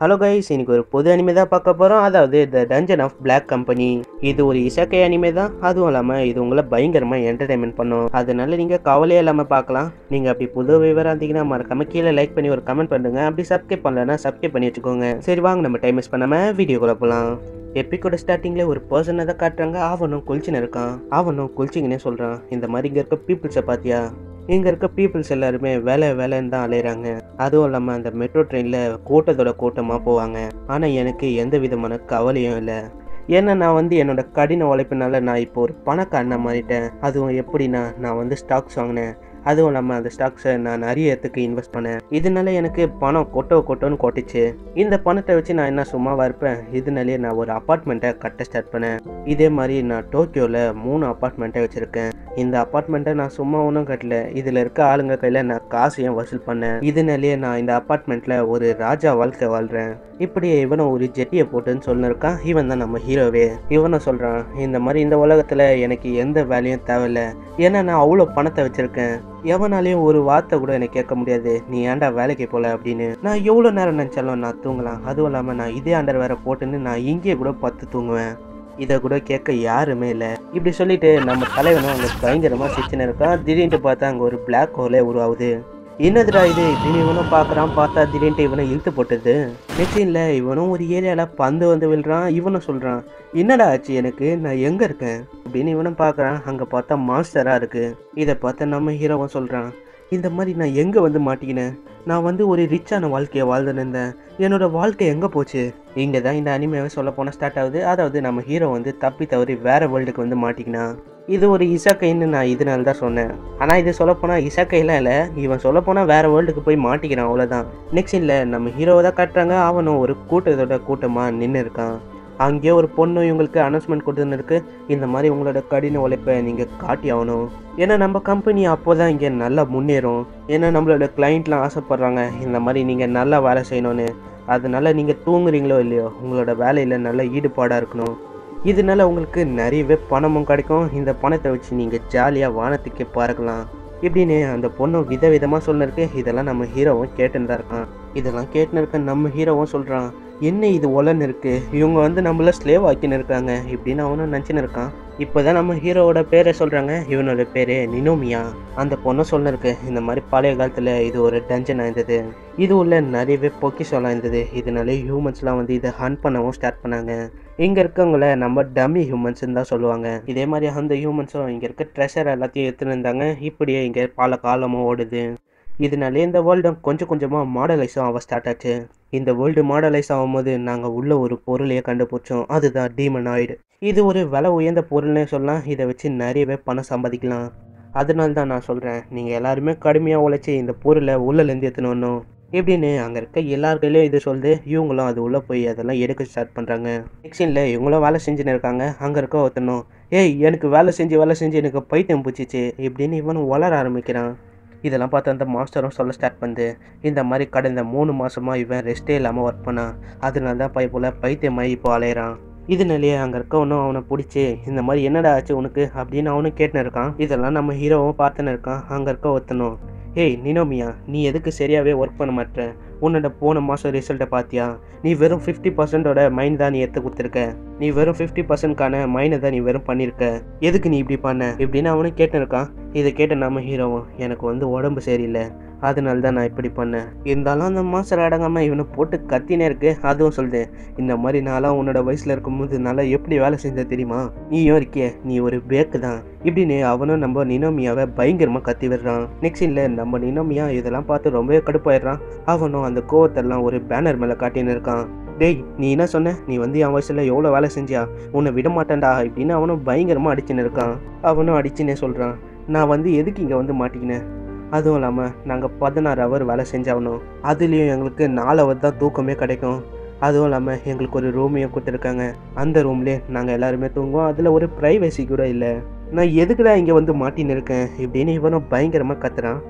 hello guys இன்னைக்கு ஒரு புது அனிமே தான் பார்க்க போகிறோம் அதாவது the dungeon of Black company இது ஒரு இசக்கை அனிமே தான் அதுவும் இல்லாமல் இது உங்களை பயங்கரமாக என்டர்டைன்மெண்ட் பண்ணும் அதனால நீங்கள் கவலையே இல்லாமல் பார்க்கலாம் நீங்கள் அப்படி புது விவரம் இருந்தீங்கன்னா மறக்காம கீழே லைக் பண்ணி ஒரு கமெண்ட் பண்ணுங்க அப்படி சப்ஸ்கிரைப் பண்ணலன்னா சப்ஸ்கிரைப் பண்ணி வச்சுக்கோங்க சரி வாங்க நம்ம டைம் வேஸ்ட் பண்ணாமல் வீடியோக்குள்ள போகலாம் எப்பிக்கோட ஸ்டார்டிங்கில் ஒரு பர்சனை தான் காட்டுறாங்க அவனும் குளிச்சுன்னு இருக்கான் அவனும் குளிச்சிங்கன்னே சொல்கிறான் இந்த மாதிரி இங்கே இருக்க பீப்புள்ஸை பார்த்தியா இங்கே இருக்க பீப்புள்ஸ் எல்லாருமே வேலை வேலைன்னு தான் அலையிறாங்க அதுவும் இல்லாமல் அந்த மெட்ரோ ட்ரெயினில் கூட்டத்தோட கூட்டமாக போவாங்க ஆனால் எனக்கு எந்த விதமான கவலையும் இல்லை ஏன்னா நான் வந்து என்னோட கடின உழைப்பினால நான் இப்போ ஒரு பணக்காரனை மாறிட்டேன் அதுவும் எப்படின்னா நான் வந்து ஸ்டாக்ஸ் வாங்கினேன் அதுவும் இல்லாமல் அந்த ஸ்டாக்ஸை நான் நிறைய இடத்துக்கு இன்வெஸ்ட் பண்ணேன் இதனால எனக்கு பணம் கொட்டோ கொட்டோன்னு கொட்டுச்சு இந்த பணத்தை வச்சு நான் என்ன சும்மாவா இருப்பேன் இதனாலே நான் ஒரு அப்பார்ட்மெண்ட்டை கட்ட ஸ்டார்ட் பண்ணேன் இதே மாதிரி நான் டோக்கியோவில் மூணு அப்பார்ட்மெண்ட்டை வச்சுருக்கேன் இந்த அப்பார்ட்மெண்ட்டை நான் சும்மா ஒன்றும் கட்டல இதில் இருக்க ஆளுங்க கையில் நான் காசையும் வசூல் பண்ணேன் இதனாலேயே நான் இந்த அப்பார்ட்மெண்ட்டில் ஒரு ராஜா வாழ்க்கை வாழ்கிறேன் இப்படியே இவனும் ஒரு ஜெட்டியை போட்டுன்னு சொல்லிருக்கான் இவன் தான் நம்ம ஹீரோவே இவனும் சொல்கிறான் இந்த மாதிரி இந்த உலகத்தில் எனக்கு எந்த வேலையும் தேவையில்ல ஏன்னா நான் அவ்வளோ பணத்தை வச்சுருக்கேன் எவனாலையும் ஒரு வார்த்தை கூட எனக்கு கேட்க முடியாது நீ ஏன்டா வேலைக்கு போல அப்படின்னு நான் எவ்வளோ நேரம் நினச்சாலும் நான் தூங்கலாம் அதுவும் இல்லாமல் நான் இதே அண்டர் வேற போட்டுன்னு நான் இங்கேயே கூட பத்து தூங்குவேன் இதை கூட கேட்க யாருமே இல்லை இப்படி சொல்லிட்டு நம்ம தலைவனும் அங்கே பயங்கரமாக சிச்சுன்னு இருக்கான் திடீர்னு பார்த்தா அங்கே ஒரு பிளாக் ஹோலே உருவாகுது என்னதுடா இது இப்படின்னு இவனும் பார்க்குறான் பார்த்தா திடீர்னு இவனை இழுத்து போட்டது நெக்ஸ்டின்ல இவனும் ஒரு ஏரியாவில் பந்து வந்து விழுறான் இவனும் சொல்கிறான் என்னடா ஆச்சு எனக்கு நான் எங்கே இருக்கேன் அப்படின்னு இவனும் பார்க்குறான் அங்கே பார்த்தா மாஸ்டராக இருக்குது இதை பார்த்த நம்ம ஹீரோவும் சொல்கிறான் இந்த மாதிரி நான் எங்கே வந்து மாட்டிக்கினேன் நான் வந்து ஒரு ரிச்சான வாழ்க்கையை வாழ்ந்துருந்தேன் என்னோட வாழ்க்கை எங்கே போச்சு இங்கே தான் இந்த அனிமேவை சொல்ல போனால் ஸ்டார்ட் ஆகுது அதாவது நம்ம ஹீரோ வந்து தப்பி தவறி வேற வேர்ல்டுக்கு வந்து மாட்டிக்கினா இது ஒரு இசக்கைன்னு நான் இதனால தான் சொன்னேன் ஆனால் இது சொல்லப்போனால் இசக்கையெல்லாம் இல்லை இவன் சொல்லப்போனால் வேற வேர்ல்டுக்கு போய் மாட்டிக்கிறான் அவ்வளோதான் நெக்ஸ்ட் இல்லை நம்ம ஹீரோவை தான் கட்டுறாங்க அவனும் ஒரு கூட்டத்தோட கூட்டமாக நின்று இருக்கான் அங்கேயே ஒரு பொண்ணு இவங்களுக்கு அனௌன்ஸ்மெண்ட் கொடுத்துன்னு இருக்கு இந்த மாதிரி உங்களோட கடின உழைப்பை நீங்கள் காட்டி ஆகணும் ஏன்னா நம்ம கம்பெனி அப்போ தான் இங்கே நல்லா முன்னேறும் ஏன்னா நம்மளோட கிளைண்ட்லாம் ஆசைப்பட்றாங்க இந்த மாதிரி நீங்கள் நல்லா வேலை செய்யணும்னு அதனால நீங்கள் தூங்குறீங்களோ இல்லையோ உங்களோட வேலையில் நல்ல ஈடுபாடாக இருக்கணும் இதனால உங்களுக்கு நிறையவே பணமும் கிடைக்கும் இந்த பணத்தை வச்சு நீங்கள் ஜாலியாக வானத்துக்கே பார்க்கலாம் இப்படின்னு அந்த பொண்ணு விதவிதமாக சொல்லிருக்கு இதெல்லாம் நம்ம ஹீரோவும் கேட்டுன்னு தான் இருக்கான் இதெல்லாம் கேட்டுன்னு இருக்க நம்ம ஹீரோவும் சொல்கிறான் என்ன இது ஒலன்னு இருக்கு இவங்க வந்து நம்மள ஸ்லேவ் ஆக்கின்னு இருக்காங்க இப்படின்னு அவனும் நினச்சின்னு இருக்கான் இப்போதான் நம்ம ஹீரோவோட பேரை சொல்கிறாங்க இவனோட பேர் நினோமியா அந்த பொண்ணு சொல்லிருக்கு இந்த மாதிரி பழைய காலத்தில் இது ஒரு டஞ்சனாக இருந்தது இது உள்ள நிறையவே பொக்கிஷம்லாம் இருந்தது இதனால ஹியூமன்ஸ்லாம் வந்து இதை ஹண்ட் பண்ணவும் ஸ்டார்ட் பண்ணாங்க இங்கே இருக்கவங்கள நம்ம டம்மி ஹியூமன்ஸ்னு தான் சொல்லுவாங்க இதே மாதிரி அந்த ஹியூமன்ஸும் இங்கே இருக்க ட்ரெஷர் எல்லாத்தையும் எடுத்துன்னு இருந்தாங்க இப்படியே இங்கே பல காலமும் ஓடுது இதனாலே இந்த வேர்ல்டும் கொஞ்சம் கொஞ்சமாக மாடலைஸும் ஆக ஸ்டார்ட் ஆச்சு இந்த வேர்ல்டு மாடலைஸ் ஆகும்போது நாங்கள் உள்ள ஒரு பொருளையே கண்டுபிடிச்சோம் அதுதான் டீமனாய்டு இது ஒரு விலை உயர்ந்த பொருள்னே சொல்லலாம் இதை வச்சு நிறையவே பணம் சம்பாதிக்கலாம் அதனால தான் நான் சொல்கிறேன் நீங்கள் எல்லாருமே கடுமையாக உழைச்சி இந்த பொருளை உள்ளேருந்து எடுத்துன்னு வரணும் எப்படின்னு அங்கே இருக்க எல்லார் கையிலையும் இது சொல்லுது இவங்களும் அது உள்ளே போய் அதெல்லாம் எடுக்க ஸ்டார்ட் பண்ணுறாங்க நெக்ஸ்டில் இவங்களும் வேலை செஞ்சுன்னு இருக்காங்க அங்கே இருக்க ஒருத்தனும் ஏய் எனக்கு வேலை செஞ்சு வேலை செஞ்சு எனக்கு பைத்தியம் பிடிச்சிச்சு இப்படின்னு இவனும் வளர ஆரம்பிக்கிறான் இதெல்லாம் பார்த்து அந்த மாஸ்டரும் சொல்ல ஸ்டார்ட் பண்ணுது இந்த மாதிரி கடந்த மூணு மாதமாக இவன் ரெஸ்ட்டே இல்லாமல் ஒர்க் பண்ணான் அதனால தான் பை போல் பைத்தியமாகி இப்போ அலையிறான் இதனாலேயே அங்கே இருக்கவனும் அவனை பிடிச்சி இந்த மாதிரி என்னடா ஆச்சு உனக்கு அப்படின்னு அவனும் கேட்டுன்னு இருக்கான் இதெல்லாம் நம்ம ஹீரோவும் பார்த்துன்னு இருக்கான் அங்கே இருக்க ஒருத்தனும் ஏய் நினோமியா நீ எதுக்கு சரியாகவே ஒர்க் பண்ண மாட்டேற உன்னோட போன மாதம் ரிசல்ட்டை பார்த்தியா நீ வெறும் ஃபிஃப்டி பர்சன்டோட மைண்ட் தான் நீ எடுத்து கொடுத்துருக்க நீ வெறும் ஃபிஃப்டி பர்சன்ட்கான மைண்டை தான் நீ வெறும் பண்ணியிருக்க எதுக்கு நீ இப்படி பண்ண இப்படின்னு அவனும் கேட்டுன்னு இருக்கான் இதை கேட்ட நம்ம ஹீரோவும் எனக்கு வந்து உடம்பு சரியில்லை அதனால தான் நான் இப்படி பண்ணேன் இருந்தாலும் அந்த மாஸ்டர் அடங்காமல் இவனை போட்டு கத்தினே இருக்கு அதுவும் சொல்லுது இந்த மாதிரி நாளாக உன்னோட வயசில் இருக்கும்போது நல்லா எப்படி வேலை செஞ்ச தெரியுமா நீயும் இருக்கிய நீ ஒரு பேக்கு தான் இப்படின்னு அவனும் நம்ம நினோமியாவை பயங்கரமாக கத்தி விடுறான் நெக்ஸ்ட் இல்லை நம்ம நினோமியா இதெல்லாம் பார்த்து ரொம்பவே கடுப்பாயிடுறான் அவனும் அந்த கோவத்தெல்லாம் ஒரு பேனர் மேலே காட்டின்னு இருக்கான் டேய் நீ என்ன சொன்ன நீ வந்து என் வயசில் எவ்வளோ வேலை செஞ்சியா உன்னை விட மாட்டேன்டா இப்படின்னு அவனும் பயங்கரமாக அடிச்சுன்னு இருக்கான் அவனும் அடிச்சுன்னே சொல்கிறான் நான் வந்து எதுக்கு இங்கே வந்து மாட்டிக்கினேன் அதுவும் இல்லாமல் நாங்கள் பதினாறு ஹவர் வேலை செஞ்சாகணும் அதுலேயும் எங்களுக்கு நாலு ஹவர் தான் தூக்கமே கிடைக்கும் அதுவும் இல்லாமல் எங்களுக்கு ஒரு ரூமையும் கொடுத்துருக்காங்க அந்த ரூம்லேயே நாங்கள் எல்லாருமே தூங்குவோம் அதில் ஒரு ப்ரைவசி கூட இல்லை நான் எதுக்குடா இங்கே வந்து மாட்டின்னு இருக்கேன் இப்படின்னு இவனும் பயங்கரமாக கத்துறான்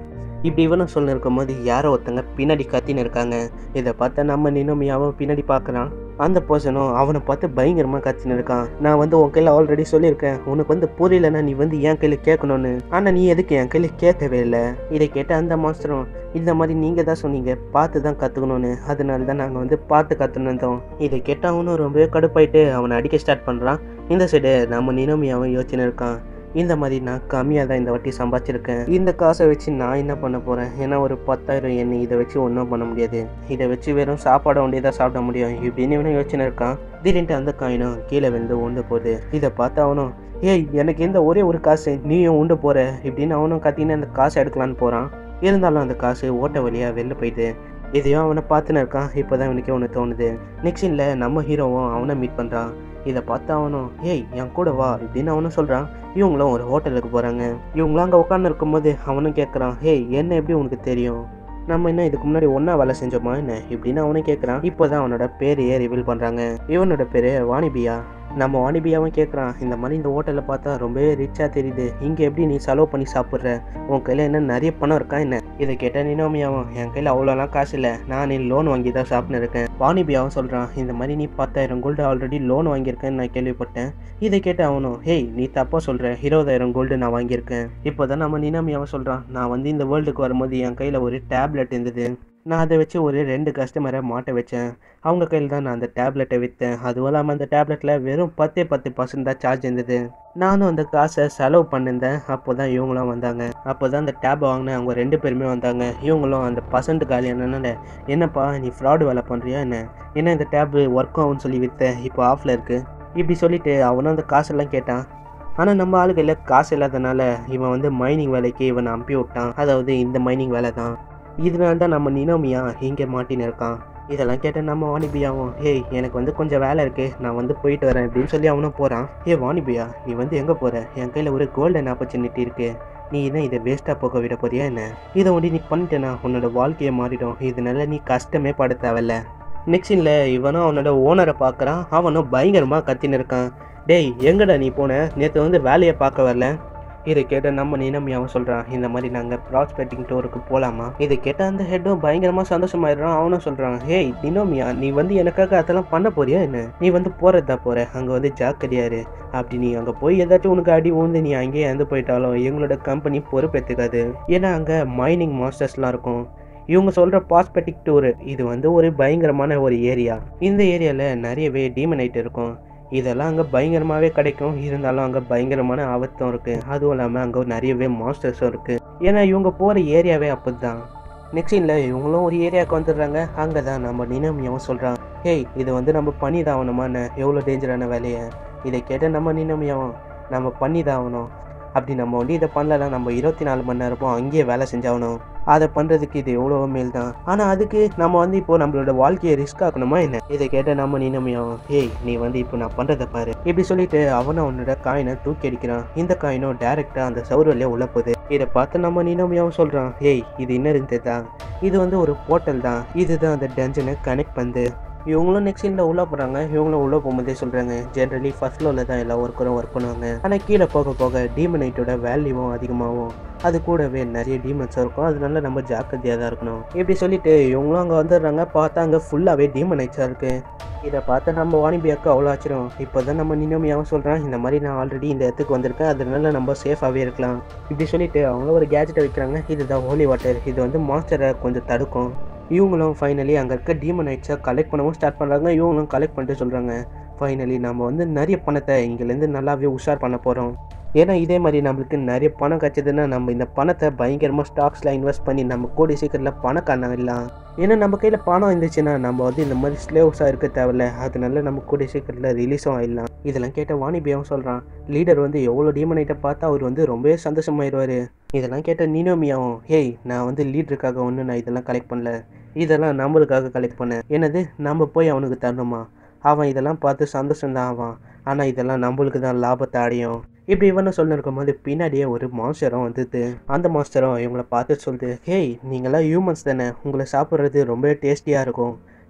இப்படி இவனும் சொல்ல இருக்கும்போது யாரோ ஒருத்தங்க பின்னாடி கத்தின்னு இருக்காங்க இதை பார்த்தா நம்ம நினோமியாவும் பின்னாடி பார்க்குறான் அந்த பர்சனும் அவனை பார்த்து பயங்கரமாக கத்தின்னு இருக்கான் நான் வந்து உன் கையில் ஆல்ரெடி சொல்லியிருக்கேன் உனக்கு வந்து புரியலன்னா நீ வந்து என் கையில் கேட்கணும்னு ஆனால் நீ எதுக்கு என் கையில் கேட்கவே இல்லை இதை கேட்ட அந்த மாஸ்டரும் இந்த மாதிரி நீங்கள் தான் சொன்னீங்க பார்த்து தான் கற்றுக்கணும்னு அதனால தான் நாங்கள் வந்து பார்த்து கற்றுனோம் இதை கேட்ட அவனும் ரொம்பவே கடுப்பாயிட்டு அவனை அடிக்க ஸ்டார்ட் பண்ணுறான் இந்த சைடு நம்ம நினோமியாவும் யோசனை இருக்கான் இந்த மாதிரி நான் கம்மியாக தான் இந்த வாட்டி சம்பாதிச்சிருக்கேன் இந்த காசை வச்சு நான் என்ன பண்ண போகிறேன் ஏன்னா ஒரு பத்தாயிரம் எண்ணெய் இதை வச்சு ஒன்றும் பண்ண முடியாது இதை வச்சு வெறும் சாப்பாடை ஒண்டி தான் சாப்பிட முடியும் இப்படின்னு இவனும் யோசனை இருக்கான் திடீர்னு அந்த காயினும் கீழே விழுந்து உண்டு போகுது இதை பார்த்து அவனும் ஏய் எனக்கு இந்த ஒரே ஒரு காசு நீயும் உண்டு போகிற இப்படின்னு அவனும் கத்தின்னு அந்த காசை எடுக்கலான்னு போகிறான் இருந்தாலும் அந்த காசு ஓட்ட வழியாக வெளில போயிடுது இதையும் அவனை பார்த்துன்னு இருக்கான் இப்போ தான் இவனுக்கே ஒன்று தோணுது நெக்ஸ்ட் இல்லை நம்ம ஹீரோவும் அவனை மீட் பண்ணுறான் இதை பார்த்து அவனும் ஏய் என் கூட வா இப்படின்னு அவனும் சொல்கிறான் இவங்களும் ஒரு ஹோட்டலுக்கு போகிறாங்க இவங்களும் அங்கே உட்காந்து இருக்கும்போது அவனும் கேட்குறான் ஹேய் என்ன எப்படி உனக்கு தெரியும் நம்ம என்ன இதுக்கு முன்னாடி ஒன்றா வேலை செஞ்சோமா என்ன இப்படின்னு அவனும் கேட்குறான் இப்போ தான் அவனோட பேரையே ரிவீல் பண்ணுறாங்க இவனோட பேர் வாணிபியா நம்ம வாணிபியாவும் கேட்குறான் இந்த மாதிரி இந்த ஹோட்டலில் பார்த்தா ரொம்பவே ரிச்சாக தெரியுது இங்கே எப்படி நீ செலவு பண்ணி சாப்பிட்ற உன் கையில் என்ன நிறைய பணம் இருக்கா என்ன இதை கேட்டால் நினோமியாவும் என் கையில் அவ்வளோலாம் காசு இல்லை நான் நீ லோன் வாங்கி தான் சாப்பிட்டு இருக்கேன் வாணிபியாவும் சொல்கிறான் இந்த மாதிரி நீ பத்தாயிரம் கோல்டு ஆல்ரெடி லோன் வாங்கியிருக்கேன்னு நான் கேள்விப்பட்டேன் இதை கேட்டு அவனும் ஹேய் நீ தப்பாக சொல்கிற இருபதாயிரம் கோல்டு நான் வாங்கியிருக்கேன் இப்போ தான் நம்ம நினாமியாவும் சொல்கிறான் நான் வந்து இந்த வேர்ல்டுக்கு வரும்போது என் கையில் ஒரு டேப்லெட் இருந்தது நான் அதை வச்சு ஒரு ரெண்டு கஸ்டமரை மாட்ட வச்சேன் அவங்க கையில் தான் நான் அந்த டேப்லெட்டை விற்றேன் அதுவும் இல்லாமல் அந்த டேப்லெட்டில் வெறும் பத்தே பத்து பர்சன்ட் தான் சார்ஜ் இருந்தது நானும் அந்த காசை செலவு பண்ணியிருந்தேன் அப்போ தான் இவங்களும் வந்தாங்க அப்போ தான் அந்த டேப் வாங்கினேன் அவங்க ரெண்டு பேருமே வந்தாங்க இவங்களும் அந்த பர்சன்ட் காலியானனால என்னப்பா நீ ஃப்ராடு வேலை பண்ணுறியா என்ன என்ன இந்த டேப் ஒர்க் ஆகும்னு சொல்லி விற்றேன் இப்போ ஆஃபில் இருக்குது இப்படி சொல்லிட்டு அவனும் அந்த காசெல்லாம் கேட்டான் ஆனால் நம்ம ஆளுகளில் காசு இல்லாதனால இவன் வந்து மைனிங் வேலைக்கு இவனை அனுப்பி விட்டான் அதாவது இந்த மைனிங் வேலை தான் இதனால தான் நம்ம நினோமியா இங்கே மாட்டின்னு இருக்கான் இதெல்லாம் கேட்ட நம்ம வாணிபியாவும் ஏய் எனக்கு வந்து கொஞ்சம் வேலை இருக்குது நான் வந்து போயிட்டு வரேன் அப்படின்னு சொல்லி அவனும் போகிறான் ஏ வாணிபியா நீ வந்து எங்கே போகிற என் கையில் ஒரு கோல்டன் ஆப்பர்ச்சுனிட்டி இருக்குது நீ என்ன இதை வேஸ்ட்டாக போக விட போறியா என்ன இதை ஒண்டி நீ பண்ணிட்டேன்னா உன்னோட வாழ்க்கையை மாறிடும் இதனால நீ கஷ்டமே பட தேவையில்ல நெக்ஸ்டில் இவனும் அவனோட ஓனரை பார்க்குறான் அவனும் பயங்கரமாக கத்தின்னு இருக்கான் டேய் எங்கடா நீ போன நேற்று வந்து வேலையை பார்க்க வரல இதை கேட்ட நம்ம நினமியாவும் சொல்கிறான் இந்த மாதிரி நாங்கள் ப்ராஸ்பெக்டிங் டூருக்கு போகலாமா இதை கேட்ட அந்த ஹெட்டும் பயங்கரமாக சந்தோஷமாயிடுறான் அவனும் சொல்கிறான் ஹேய் நினோமியா நீ வந்து எனக்காக அதெல்லாம் பண்ண போறியா என்ன நீ வந்து போகிறதா போகிற அங்கே வந்து ஜாக்கிரதையாரு அப்படி நீ அங்கே போய் ஏதாச்சும் உனக்கு அடி ஊந்து நீ அங்கேயே இறந்து போயிட்டாலும் எங்களோட கம்பெனி பொறுப்பேற்றுக்காது ஏன்னா அங்கே மைனிங் மாஸ்டர்ஸ்லாம் இருக்கும் இவங்க சொல்கிற பாஸ்பெட்டிக் டூர் இது வந்து ஒரு பயங்கரமான ஒரு ஏரியா இந்த ஏரியாவில் நிறையவே டீமனைட் இருக்கும் இதெல்லாம் அங்கே பயங்கரமாகவே கிடைக்கும் இருந்தாலும் அங்கே பயங்கரமான ஆபத்தும் இருக்குது அதுவும் இல்லாமல் அங்கே நிறையவே மாஸ்டர்ஸும் இருக்குது ஏன்னா இவங்க போகிற ஏரியாவே அப்படி தான் நெக்ஸ்ட் இல்லை இவங்களும் ஒரு ஏரியாவுக்கு வந்துடுறாங்க அங்கே தான் நம்ம நினமியாவும் சொல்கிறான் ஹேய் இது வந்து நம்ம பண்ணி தான் ஆகணுமான்னு எவ்வளோ டேஞ்சரான வேலையை இதை கேட்ட நம்ம நினமியாவும் நம்ம பண்ணி தான் ஆகணும் அப்படி நம்ம வந்து இதை பண்ணலன்னா நம்ம இருபத்தி நாலு மணி நேரமும் அங்கேயே வேலை செஞ்சாகணும் அதை பண்ணுறதுக்கு இது எவ்வளோ மேல் தான் ஆனால் அதுக்கு நம்ம வந்து இப்போ நம்மளோட வாழ்க்கையை ரிஸ்க் ஆக்கணுமா என்ன இதை கேட்ட நம்ம நினமையாவும் ஏய் நீ வந்து இப்போ நான் பண்ணுறதை பாரு இப்படி சொல்லிட்டு அவனும் அவனோட காயினை தூக்கி அடிக்கிறான் இந்த காயினும் டேரெக்டாக அந்த சௌரல்லே உள்ள போகுது இதை பார்த்து நம்ம நினமையாவும் சொல்கிறான் ஏய் இது என்ன இருந்ததா இது வந்து ஒரு போர்ட்டல் தான் இதுதான் அந்த டஞ்சனை கனெக்ட் பண்ணுது இவங்களும் நெக்ஸ்ட் சீனில் உள்ளே போகிறாங்க இவங்களும் உள்ளே போகும்போதே சொல்கிறாங்க ஜென்ரலி ஃபர்ஸ்ட் ஃப்ளோரில் தான் எல்லா ஒர்க்கரும் ஒர்க் பண்ணுவாங்க ஆனால் கீழே போக போக டீமனைட்டோட வேல்யூவும் அதிகமாகும் அது கூடவே நிறைய டீமன்ஸும் இருக்கும் அதனால நம்ம ஜாக்கிரதையாக தான் இருக்கணும் இப்படி சொல்லிட்டு இவங்களும் அங்கே வந்துடுறாங்க பார்த்தா அங்கே ஃபுல்லாகவே டீமனைட்ஸாக இருக்குது இதை பார்த்து நம்ம வாணிபியாக்கு அவ்வளோ ஆச்சிரும் இப்போ தான் நம்ம நினோமியாவும் சொல்கிறான் இந்த மாதிரி நான் ஆல்ரெடி இந்த இடத்துக்கு வந்திருக்கேன் அதனால நம்ம சேஃபாகவே இருக்கலாம் இப்படி சொல்லிட்டு அவங்களும் ஒரு கேஜெட்டை வைக்கிறாங்க இதுதான் ஹோலி வாட்டர் இது வந்து மாஸ்டரை கொஞ்சம் தடுக்கும் இவங்களும் ஃபைனலி அங்கே இருக்க டீமனைட்ஸை கலெக்ட் பண்ணவும் ஸ்டார்ட் பண்ணுறாங்க இவங்களும் கலெக்ட் பண்ணிட்டு சொல்கிறாங்க ஃபைனலி நம்ம வந்து நிறைய பணத்தை இங்கேருந்து நல்லாவே உஷார் பண்ண போகிறோம் ஏன்னா இதே மாதிரி நம்மளுக்கு நிறைய பணம் கிடச்சதுன்னா நம்ம இந்த பணத்தை பயங்கரமாக ஸ்டாக்ஸில் இன்வெஸ்ட் பண்ணி நம்ம கூடிய சீக்கிரத்தில் பணக்காரன் ஆகிடலாம் ஏன்னா நம்ம கையில் பணம் இருந்துச்சுன்னா நம்ம வந்து இந்த மாதிரி ஸ்லேவ்ஸாக இருக்க தேவையில்ல அதனால நம்ம கூடிய சீக்கிரத்தில் ரிலீஸும் ஆகிடலாம் இதெல்லாம் கேட்ட வாணிபியாவும் சொல்கிறான் லீடர் வந்து எவ்வளோ டீமனைட்டை பார்த்தா அவர் வந்து ரொம்பவே சந்தோஷமாயிடுவார் இதெல்லாம் கேட்ட நீனோமியாவும் ஹேய் நான் வந்து லீடருக்காக ஒன்று நான் இதெல்லாம் கலெக்ட் பண்ணல இதெல்லாம் நம்மளுக்காக கலெக்ட் பண்ணேன் என்னது நம்ம போய் அவனுக்கு தரணுமா அவன் இதெல்லாம் பார்த்து சந்தோஷம்தான் ஆவான் ஆனால் இதெல்லாம் நம்மளுக்கு தான் லாபத்தை அடையும் இப்படி இவனை சொல்லிருக்கும் போது பின்னாடியே ஒரு மாஸ்டரும் வந்தது அந்த மாஸ்டரும் இவங்களை பார்த்து சொல்லுது ஹேய் நீங்களாம் ஹியூமன்ஸ் தானே உங்களை சாப்பிட்றது ரொம்ப டேஸ்டியாக இருக்கும்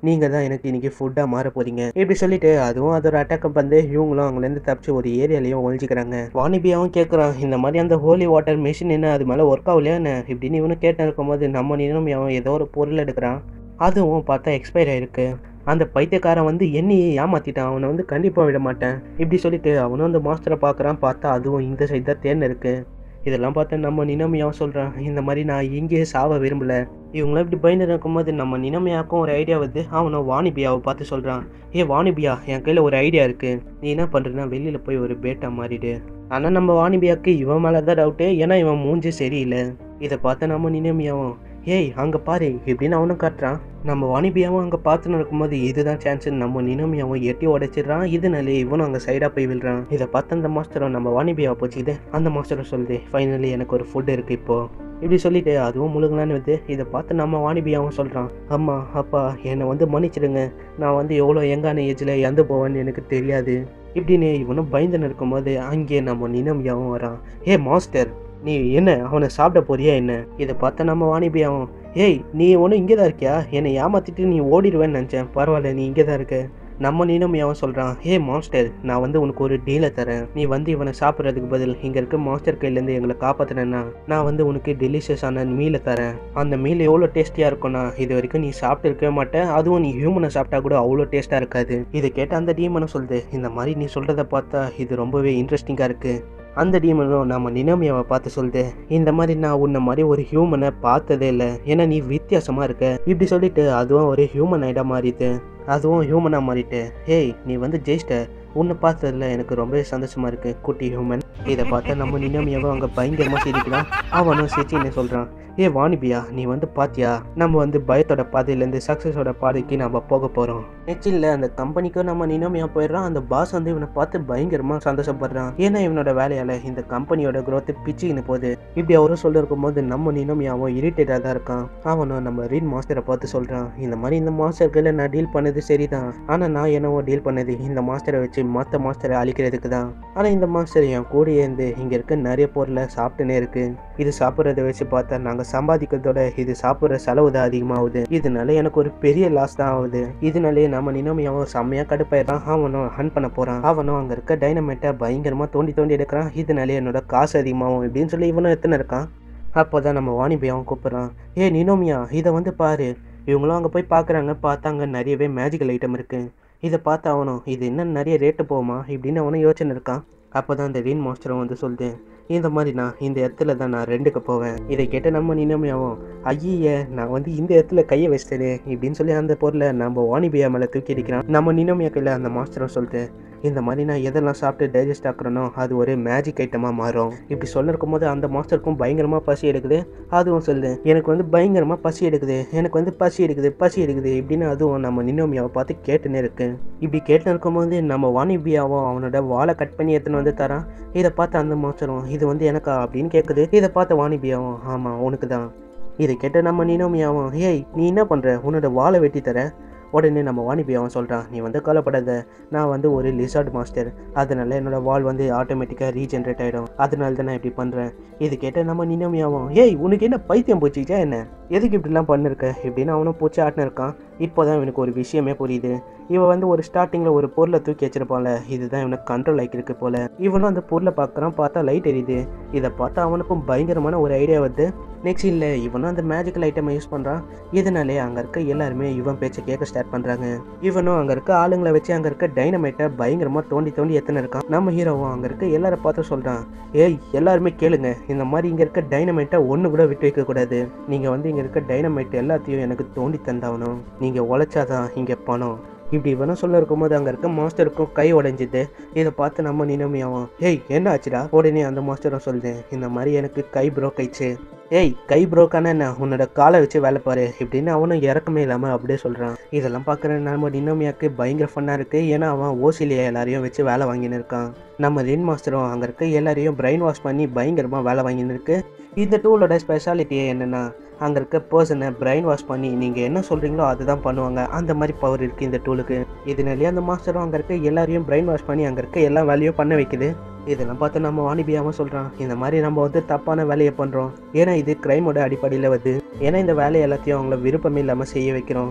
நீங்கள் தான் எனக்கு இன்னைக்கு ஃபுட்டாக மாற போறீங்க இப்படி சொல்லிட்டு அதுவும் அதோட அட்டாக்கம் வந்து இவங்களும் அங்கேருந்து தப்பிச்சு ஒரு ஏரியாலையும் ஒழிஞ்சிக்கிறாங்க வாணிபியாவும் கேட்குறான் இந்த மாதிரி அந்த ஹோலி வாட்டர் மிஷின் என்ன அது மேலே ஒர்க் ஆகலையா என்ன இப்படின்னு இவனும் கேட்டு இருக்கும்போது நம்ம நினைமையாவும் ஏதோ ஒரு பொருள் எடுக்கிறான் அதுவும் பார்த்தா எக்ஸ்பைர் ஆயிருக்கு அந்த பைத்தியக்காரன் வந்து என்னையே ஏமாத்திட்டான் அவனை வந்து கண்டிப்பாக விட மாட்டேன் இப்படி சொல்லிட்டு அவனும் அந்த மாஸ்டரை பார்க்குறான் பார்த்தா அதுவும் இந்த சைடு தான் தேர்ந்து இருக்கு இதெல்லாம் பார்த்து நம்ம நினமையாவும் சொல்கிறான் இந்த மாதிரி நான் இங்கேயே சாவ விரும்பல இவங்களாம் இப்படி பயந்து இருக்கும்போது நம்ம நினமையாக்கும் ஒரு ஐடியா வந்து அவனும் வாணிபியாவை பார்த்து சொல்கிறான் ஏ வாணிபியா என் கையில் ஒரு ஐடியா இருக்குது நீ என்ன பண்ணுறன்னா வெளியில் போய் ஒரு பேட்டா மாறிடு ஆனால் நம்ம வாணிபியாவுக்கு இவன் மேலே தான் டவுட்டு ஏன்னா இவன் மூஞ்சி சரியில்லை இதை பார்த்து நம்ம நினமையாவும் ஏய் அங்கே பாரு இப்படின்னு அவனும் காட்டுறான் நம்ம வாணிபியாவும் அங்கே பார்த்துன்னு இருக்கும்போது இதுதான் சான்ஸ் நம்ம நினமியாவும் எட்டி உடைச்சிடுறான் இதனாலே இவனும் அங்கே சைடாக போய் விழுறான் இதை பார்த்து அந்த மாஸ்டரும் நம்ம வாணிபியாவை போச்சுக்கிது அந்த மாஸ்டரும் சொல்லுது ஃபைனலி எனக்கு ஒரு ஃபுட் இருக்குது இப்போது இப்படி சொல்லிட்டு அதுவும் முழுங்கலான்னு வந்து இதை பார்த்து நம்ம வாணிபியாவும் சொல்கிறான் அம்மா அப்பா என்னை வந்து மன்னிச்சிடுங்க நான் வந்து எவ்வளோ எங்கான ஏஜில் இறந்து போவேன்னு எனக்கு தெரியாது இப்படின்னு இவனும் பயந்துன்னு இருக்கும்போது அங்கே நம்ம நினமியாவும் வரான் ஏ மாஸ்டர் நீ என்ன அவனை சாப்பிட போறியா என்ன இதை பார்த்த நம்ம வாணிபியாவும் ஏய் நீ ஒன்றும் இங்கே தான் இருக்கியா என்னை ஏமாத்திட்டு நீ ஓடிடுவேன்னு நினச்சேன் பரவாயில்ல நீ இங்கே தான் இருக்க நம்ம நீனும் அவன் சொல்கிறான் ஹே மாஸ்டர் நான் வந்து உனக்கு ஒரு டீலை தரேன் நீ வந்து இவனை சாப்பிட்றதுக்கு பதில் இங்கே இருக்க மாஸ்டர் கையிலேருந்து எங்களை காப்பாற்றினேன்னா நான் வந்து உனக்கு டெலிஷியஸான மீலை தரேன் அந்த மீல் எவ்வளோ டேஸ்டியாக இருக்கும்னா இது வரைக்கும் நீ சாப்பிட்டு இருக்கவே மாட்டேன் அதுவும் நீ ஹியூமனை சாப்பிட்டா கூட அவ்வளோ டேஸ்ட்டாக இருக்காது இதை கேட்ட அந்த டீமனும் சொல்லுது இந்த மாதிரி நீ சொல்கிறத பார்த்தா இது ரொம்பவே இன்ட்ரெஸ்டிங்காக இருக்குது அந்த டீமனும் நம்ம நினமியாவை பார்த்து சொல்லுது இந்த மாதிரி நான் உன்னை மாதிரி ஒரு ஹியூமனை பார்த்ததே இல்லை ஏன்னா நீ வித்தியாசமாக இருக்க இப்படி சொல்லிட்டு அதுவும் ஒரு ஹியூமன் ஐடாக மாறிது அதுவும் ஹியூமனாக மாறிட்டு ஹேய் நீ வந்து ஜெயிச்சிட்ட உன்னை பார்த்ததுல எனக்கு ரொம்பவே சந்தோஷமா இருக்கு குட்டி ஹியூமன் இதை பார்த்தா நம்ம நினமியாவும் அங்கே பயங்கரமாக சிரிக்கிறான் அவனும் சிரிச்சின்னு சொல்கிறான் ஏ வாணிபியா நீ வந்து பாத்தியா நம்ம வந்து பயத்தோட பாதையிலேருந்து சக்ஸஸோட பாதைக்கு நம்ம போக போகிறோம் நெச்சில் அந்த கம்பெனிக்கும் நம்ம நினமியா போயிடுறான் அந்த பாஸ் வந்து இவனை பார்த்து பயங்கரமாக சந்தோஷப்படுறான் ஏன்னா இவனோட வேலையால் இந்த கம்பெனியோட growth பிச்சுக்கின்னு போகுது இப்படி அவரும் சொல்ல இருக்கும்போது நம்ம நினமியாவும் இரிட்டேட்டாக தான் இருக்கான் அவனும் நம்ம ரீட் மாஸ்டரை பார்த்து சொல்கிறான் இந்த மாதிரி இந்த மாஸ்டர்களை நான் டீல் பண்ணது சரிதான் ஆனால் நான் என்னவோ டீல் பண்ணது இந்த மாஸ்டரை வச்சு மற்ற மாஸ்டரை அழிக்கிறதுக்கு தான் ஆனால் இந்த மாஸ்டர் என் கூடயே இருந்து இங்கே இருக்க நிறைய பொருளை சாப்பிட்டுனே இருக்கு இது சாப்பிட்றத வச்சு பார்த்தா நாங்கள் சம்பாதிக்கிறதோட இது சாப்பிட்ற செலவு தான் அதிகமாகுது இதனால எனக்கு ஒரு பெரிய லாஸ் தான் ஆகுது இதனாலே நம்ம நினமையாவும் செம்மையாக கடுப்பாயிடுறான் அவனும் ஹன் பண்ண போகிறான் அவனும் அங்கே இருக்க டைனமைட்டை பயங்கரமாக தோண்டி தோண்டி எடுக்கிறான் இதனாலே என்னோட காசு அதிகமாகும் இப்படின்னு சொல்லி இவனும் எத்தனை இருக்கான் அப்போ தான் நம்ம வாணிபையாவும் கூப்பிட்றான் ஏ நினோமியா இதை வந்து பாரு இவங்களும் அங்கே போய் பார்க்குறாங்க பார்த்தாங்க நிறையவே மேஜிக்கல் ஐட்டம் இருக்குது இதை பார்த்து அவனும் இது இன்னும் நிறைய ரேட்டு போகுமா இப்படின்னு அவனும் யோசனை இருக்கான் அப்போ தான் இந்த ரீன் மாஸ்டரும் வந்து சொல்லுது இந்த மாதிரி நான் இந்த இடத்துல தான் நான் ரெண்டுக்கு போவேன் இதை கேட்ட நம்ம நினைமையாவும் ஐய நான் வந்து இந்த இடத்துல கையை வச்சிட்டேனே இப்படின்னு சொல்லி அந்த பொருளை நம்ம வாணிபியா மேலே தூக்கி அடிக்கிறான் நம்ம நினைமையா கையில் அந்த மாஸ்டரும் சொல்லிட்டு இந்த மாதிரி நான் எதெல்லாம் சாப்பிட்டு டைஜஸ்ட் ஆக்குறனோ அது ஒரு மேஜிக் ஐட்டமாக மாறும் இப்படி சொல்ல இருக்கும்போது அந்த மாஸ்டருக்கும் பயங்கரமாக பசி எடுக்குது அதுவும் சொல்லுது எனக்கு வந்து பயங்கரமாக பசி எடுக்குது எனக்கு வந்து பசி எடுக்குது பசி எடுக்குது இப்படின்னு அதுவும் நம்ம நின்னோமியாவை பார்த்து கேட்டுன்னு இருக்கு இப்படி கேட்டுன்னு இருக்கும்போது நம்ம வாணிபியாவும் அவனோட வாழை கட் பண்ணி எடுத்துன்னு வந்து தரான் இதை பார்த்து அந்த மாஸ்டரும் இது வந்து எனக்கா அப்படின்னு கேட்குது இதை பார்த்த வாணிபியாவும் ஆமாம் உனக்கு தான் இதை கேட்டு நம்ம நினோமியாவும் ஏய் நீ என்ன பண்ணுற உன்னோட வாழை வெட்டி தர உடனே நம்ம வாணிபி அவன் சொல்கிறான் நீ வந்து கவலைப்படாத நான் வந்து ஒரு லிசார்ட் மாஸ்டர் அதனால என்னோட வால் வந்து ஆட்டோமேட்டிக்காக ரீஜென்ரேட் ஆகிடும் அதனால தான் நான் இப்படி பண்ணுறேன் இது கேட்ட நம்ம நினமியாவும் ஏய் உனக்கு என்ன பைத்தியம் போச்சுச்சா என்ன எதுக்கு இப்படிலாம் பண்ணிருக்க இப்படின்னு அவனும் பூச்சி ஆட்டினு இருக்கான் இப்போ தான் இவனுக்கு ஒரு விஷயமே புரியுது இவன் வந்து ஒரு ஸ்டார்டிங்கில் ஒரு பொருளை தூக்கி வச்சிருப்பான்ல இதுதான் இவனுக்கு கண்ட்ரோல் ஆகிருக்கு போல இவனும் அந்த பொருளை பார்க்குறான் பார்த்தா லைட் எரியுது இதை பார்த்தா அவனுக்கும் பயங்கரமான ஒரு ஐடியா வருது நெக்ஸ்ட் இல்லை இவனும் அந்த மேஜிக்கல் ஐட்டமை யூஸ் பண்ணுறான் இதனாலே அங்கே இருக்க எல்லாருமே இவன் பேச்சை கேட்க ஸ்டார்ட் பண்ணுறாங்க இவனும் அங்கே இருக்க ஆளுங்களை வச்சு அங்கே இருக்க டைனமைட்டை பயங்கரமாக தோண்டி தோண்டி எத்தனை இருக்கான் நம்ம ஹீரோவும் அங்கே இருக்க எல்லாரை பார்த்து சொல்கிறான் ஏய் எல்லாருமே கேளுங்க இந்த மாதிரி இங்கே இருக்க டைனமைட்டை ஒன்று கூட விட்டு வைக்கக்கூடாது நீங்கள் வந்து இங்கே இருக்க டைனமைட் எல்லாத்தையும் எனக்கு தோண்டி தந்தாகணும் நீங்கள் உழைச்சாதான் இங்கே பணம் இப்படி இவனும் சொல்ல இருக்கும்போது அங்கே இருக்க மாஸ்டருக்கும் கை உடைஞ்சிது இதை பார்த்து நம்ம நினைமையாவும் ஏய் என்ன ஆச்சுடா உடனே அந்த மாஸ்டரும் சொல்லுது இந்த மாதிரி எனக்கு கை ப்ரோக் ஆயிடுச்சு ஏய் கை ப்ரோக்கான என்ன உன்னோட காலை வச்சு வேலை பாரு இப்படின்னு அவனும் இறக்கமே இல்லாமல் அப்படியே சொல்கிறான் இதெல்லாம் பார்க்குற நம்ம நினோமியாக்கு பயங்கர ஃபன்னாக இருக்குது ஏன்னா அவன் ஓசிலியா எல்லாரையும் வச்சு வேலை வாங்கின்னு இருக்கான் நம்ம ரின் மாஸ்டரும் அங்கே இருக்க எல்லாரையும் பிரெயின் வாஷ் பண்ணி பயங்கரமாக வேலை வாங்கின்னு இருக்கு இந்த டூலோட ஸ்பெஷாலிட்டியே என்னென்னா அங்கே இருக்க பர்சனை பிரெயின் வாஷ் பண்ணி நீங்கள் என்ன சொல்கிறீங்களோ அதுதான் பண்ணுவாங்க அந்த மாதிரி பவர் இருக்குது இந்த டூலுக்கு இதனாலேயே அந்த மாஸ்டரும் அங்கே இருக்க எல்லாரையும் பிரெயின் வாஷ் பண்ணி அங்கே இருக்க எல்லா வேலையும் பண்ண வைக்குது இதெல்லாம் பார்த்து நம்ம வாணிபியாமல் சொல்கிறான் இந்த மாதிரி நம்ம வந்து தப்பான வேலையை பண்ணுறோம் ஏன்னா இது கிரைமோட அடிப்படையில் வருது ஏன்னா இந்த வேலையை எல்லாத்தையும் அவங்கள விருப்பமே இல்லாமல் செய்ய வைக்கிறோம்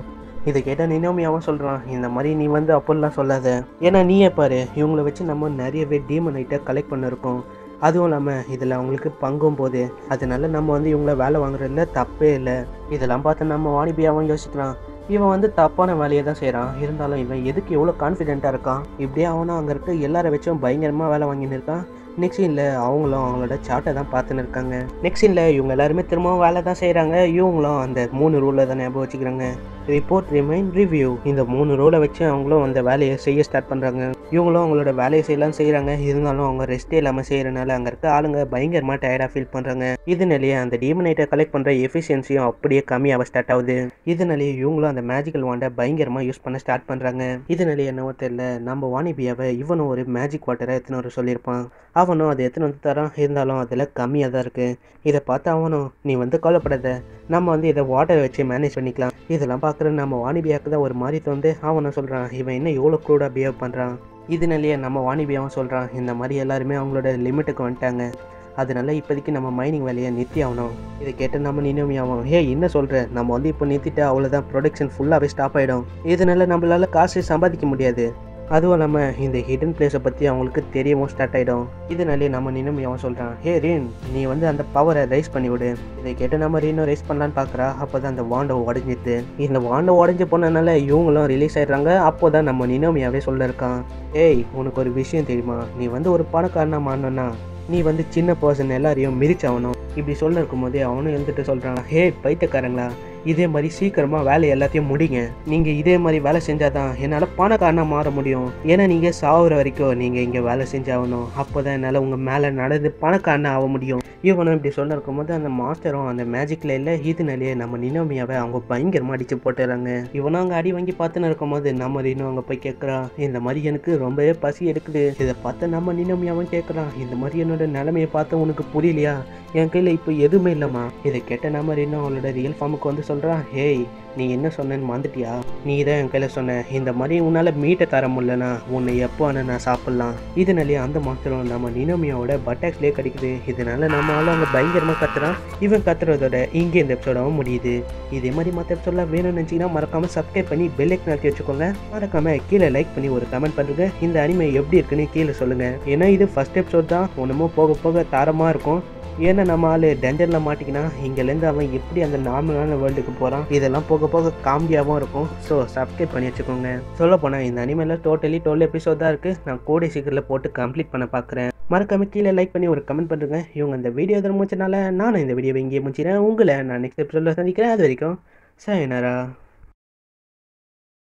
இதை கேட்டால் நினோமியாவும் சொல்கிறான் இந்த மாதிரி நீ வந்து அப்படிலாம் சொல்லாத ஏன்னா நீயே பாரு இவங்கள வச்சு நம்ம நிறையவே டீமன் ஐட்டை கலெக்ட் பண்ணிருக்கோம் அதுவும் இல்லாமல் இதில் அவங்களுக்கு பங்கும் போது அதனால நம்ம வந்து இவங்கள வேலை வாங்குறதுல தப்பே இல்லை இதெல்லாம் பார்த்து நம்ம வாணிபியாவும் யோசிக்கிறான் இவன் வந்து தப்பான வேலையை தான் செய்கிறான் இருந்தாலும் இவன் எதுக்கு எவ்வளோ கான்ஃபிடென்ட்டாக இருக்கான் இப்படியே அவனும் அங்கே இருக்க எல்லாரை வச்சும் பயங்கரமாக வேலை வாங்கின்னு இருக்கான் நெக்ஸ்ட் சீனில் அவங்களும் அவங்களோட சார்ட்டை தான் பார்த்துன்னு இருக்காங்க நெக்ஸ்ட் சீனில் இவங்க எல்லாருமே திரும்பவும் வேலை தான் செய்கிறாங்க இவங்களும் அந்த மூணு ரூலை தான் ஞாபகம் வச்சுக்கிறாங்க ரிப்போர்ட் ரிமைன் ரிவ்யூ இந்த மூணு ரூலை வச்சு அவங்களும் அந்த வேலையை செய்ய ஸ்டார்ட் பண்ணுறாங்க இவங்களும் அவங்களோட வேலையை செய்யலாம் செய்கிறாங்க இருந்தாலும் அவங்க ரெஸ்ட்டே இல்லாமல் செய்கிறனால அங்கே இருக்க ஆளுங்க பயங்கரமாக டயர்டாக ஃபீல் பண்ணுறாங்க இதனாலேயே அந்த டீமனைட்டை கலெக்ட் பண்ணுற எஃபிஷியன்சியும் அப்படியே கம்மியாக ஸ்டார்ட் ஆகுது இதனாலேயே இவங்களும் அந்த மேஜிக்கல் வாண்டை பயங்கரமாக யூஸ் பண்ண ஸ்டார்ட் பண்ணுறாங்க இதனாலேயே என்னவோ தெரியல நம்ம வாணிபியாவை இவனும் ஒரு மேஜிக் வாட்டரை எத்தனை வர சொல்லியிருப்பான் அவனும் அதை எத்தனை வந்து தரான் இருந்தாலும் அதில் கம்மியாக தான் இருக்குது இதை பார்த்து அவனும் நீ வந்து கவலைப்படாத நம்ம வந்து இதை வாட்டரை வச்சு மேனேஜ் பண்ணிக்கலாம் இதெல்லாம் பார்க்குற நம்ம வாணிபியாவுக்கு தான் ஒரு மாதிரி தோந்து அவனும் சொல்கிறான் இவன் என்ன எவ்வளோ க்ரூடாக பிஹேவ் பண்ணுறான் இதனாலேயே நம்ம வாணிபியாவும் சொல்கிறான் இந்த மாதிரி எல்லாருமே அவங்களோட லிமிட்டுக்கு வந்துட்டாங்க அதனால இப்போதைக்கு நம்ம மைனிங் வேலையை நிறுத்தி ஆகணும் இதை கேட்டு நம்ம நினைமையாகும் ஹே என்ன சொல்கிற நம்ம வந்து இப்போ நிறுத்திட்டு அவ்வளோதான் ப்ரொடக்ஷன் ஃபுல்லாகவே ஸ்டாப் ஆகிடும் இதனால நம்மளால காசு சம்பாதிக்க முடியாது அதுவும் இல்லாமல் இந்த ஹிடன் பிளேஸை பற்றி அவங்களுக்கு தெரியவும் ஸ்டார்ட் ஆகிடும் இதனாலே நம்ம நினைவு அவன் சொல்கிறான் ஹே ரீன் நீ வந்து அந்த பவரை ரைஸ் பண்ணி விடு இதை கேட்டு நம்ம ரீனும் ரைஸ் பண்ணலான்னு பார்க்குறா அப்போ தான் அந்த வாண்டை உடஞ்சிது இந்த வாண்டை உடஞ்சி போனதுனால இவங்களும் ரிலீஸ் ஆயிடுறாங்க அப்போ தான் நம்ம நினோமியாவே சொல்ல இருக்கான் ஏய் உனக்கு ஒரு விஷயம் தெரியுமா நீ வந்து ஒரு பணக்காரனா மாறணும்னா நீ வந்து சின்ன பர்சன் எல்லாரையும் மிதிச்சாகணும் இப்படி சொல்ல இருக்கும்போதே அவனும் எழுந்துட்டு சொல்கிறான் ஹே பைத்தியக்காரங்களா இதே மாதிரி சீக்கிரமாக வேலை எல்லாத்தையும் முடிங்க நீங்கள் இதே மாதிரி வேலை செஞ்சாதான் என்னால் பணக்காரனாக மாற முடியும் ஏன்னா நீங்கள் சாகுற வரைக்கும் நீங்கள் இங்கே வேலை செஞ்சாகணும் அப்போ தான் என்னால் உங்கள் மேலே நடந்து பணக்காரனாக ஆக முடியும் இவனும் இப்படி சொல்ல இருக்கும்போது அந்த மாஸ்டரும் அந்த மேஜிக்கில் இல்லை இதனாலேயே நம்ம நினோமியாவை அவங்க பயங்கரமாக அடித்து போட்டுறாங்க இவனும் அங்கே அடி வாங்கி பார்த்துன்னு இருக்கும்போது நம்ம இன்னும் அங்கே போய் கேட்குறான் இந்த மாதிரி எனக்கு ரொம்பவே பசி எடுக்குது இதை பார்த்து நம்ம நினோமியாவும் கேட்குறான் இந்த மாதிரி என்னோட நிலைமையை பார்த்து உனக்கு புரியலையா என் கையில் இப்போ எதுவுமே இல்லைம்மா இதை கேட்ட நம்ம இன்னும் அவளோட ரியல் ஃபார்முக்கு வந்து சொல்கிறான் ஹேய் நீ என்ன சொன்னேன்னு மறந்துட்டியா நீ தான் என் கையில் சொன்ன இந்த மாதிரி உன்னால் மீட்டை தர முடியலனா உன்னை எப்போ ஆனால் நான் சாப்பிட்லாம் இதனாலேயே அந்த மாத்திரம் நம்ம நினோமியாவோட பட்டாக்ஸ்லேயே கிடைக்குது இதனால நம்ம ஆளும் அங்கே பயங்கரமாக கத்துறான் இவன் கத்துறதோட இங்கே இந்த எபிசோடாகவும் முடியுது இதே மாதிரி மற்ற எபிசோட்லாம் வேணும்னு நினச்சிங்கன்னா மறக்காமல் சப்ஸ்கிரைப் பண்ணி பெல்லைக் நடத்தி வச்சுக்கோங்க மறக்காம கீழே லைக் பண்ணி ஒரு கமெண்ட் பண்ணுங்க இந்த அனிமே எப்படி இருக்குன்னு கீழே சொல்லுங்க ஏன்னா இது ஃபர்ஸ்ட் எபிசோட் தான் ஒன்றுமோ போக போக தரமாக இருக்கும் ஏன்னா நம்ம ஆள் டெஞ்சரில் மாட்டிக்கினா இங்கேருந்து அவன் எப்படி அந்த நார்மலான வேர்ல்டுக்கு போகிறான் இதெல்லாம் போக போக காமெடியாகவும் இருக்கும் ஸோ சப்ஸ்கிரைப் பண்ணி வச்சுக்கோங்க சொல்ல போனால் இந்த அனிமேல டோட்டலி டுவெல் எபிசோட் தான் இருக்குது நான் கோடை சீக்கிரத்தில் போட்டு கம்ப்ளீட் பண்ண பார்க்குறேன் மறக்காம கீழே லைக் பண்ணி ஒரு கமெண்ட் பண்ணுங்க இவங்க இந்த வீடியோ எதிர முடிச்சனால நானும் இந்த வீடியோவை இங்கேயே முடிச்சிடறேன் உங்களை நான் நெக்ஸ்ட் எபிசோடில் சந்திக்கிறேன் அது வரைக்கும் சாயனாரா